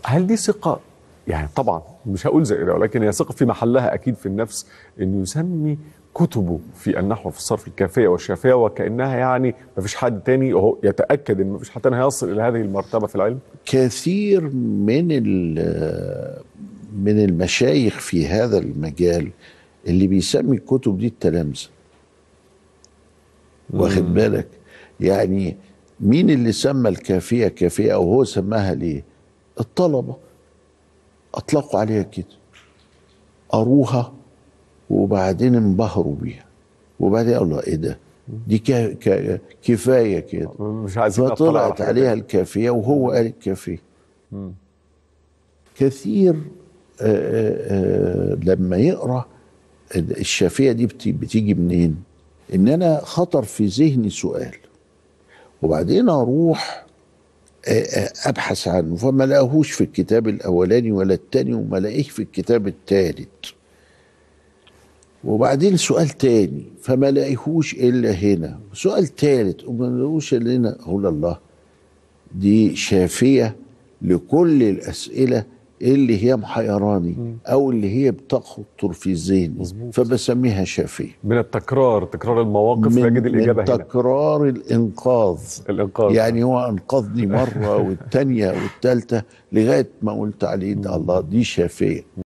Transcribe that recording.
هل دي ثقه يعني طبعا مش هقول زائده ولكن هي ثقه في محلها اكيد في النفس انه يسمي كتبه في النحو في الصرف الكافيه والشافيه وكانها يعني ما فيش حد تاني وهو يتاكد ان ما فيش حد تاني هيصل الى هذه المرتبه في العلم كثير من ال- من المشايخ في هذا المجال اللي بيسمي الكتب دي التلامذه واخد بالك يعني مين اللي سمى الكافيه كافيه او هو سماها ليه الطلبه اطلقوا عليها كده قروها وبعدين انبهروا بيها وبعدين قالوا ايه ده دي كا كا كفايه كده مش عايزين نطلع على فطلعت حاجة عليها تانية. الكافيه وهو قال الكافيه كثير آه، آه، آه، لما يقرا الشافيه دي بت- بتيجي منين؟ ان انا خطر في ذهني سؤال وبعدين اروح آه، آه، ابحث عنه فما لاقوهوش في الكتاب الاولاني ولا التاني وما لاقيه في الكتاب التالت وبعدين سؤال تاني فما لاقيهوش الا هنا سؤال تالت وما لاقوش الا هنا اقول الله دي شافيه لكل الاسئله اللي هي محيراني او اللي هي بتخطر في ذهني مظبوط. فبسميها شافيه من التكرار تكرار المواقف من, نجد الاجابه من هنا تكرار الانقاذ الانقاذ يعني هو انقذني مره والتانيه والتالته لغايه ما قلت عليه ده الله دي شافيه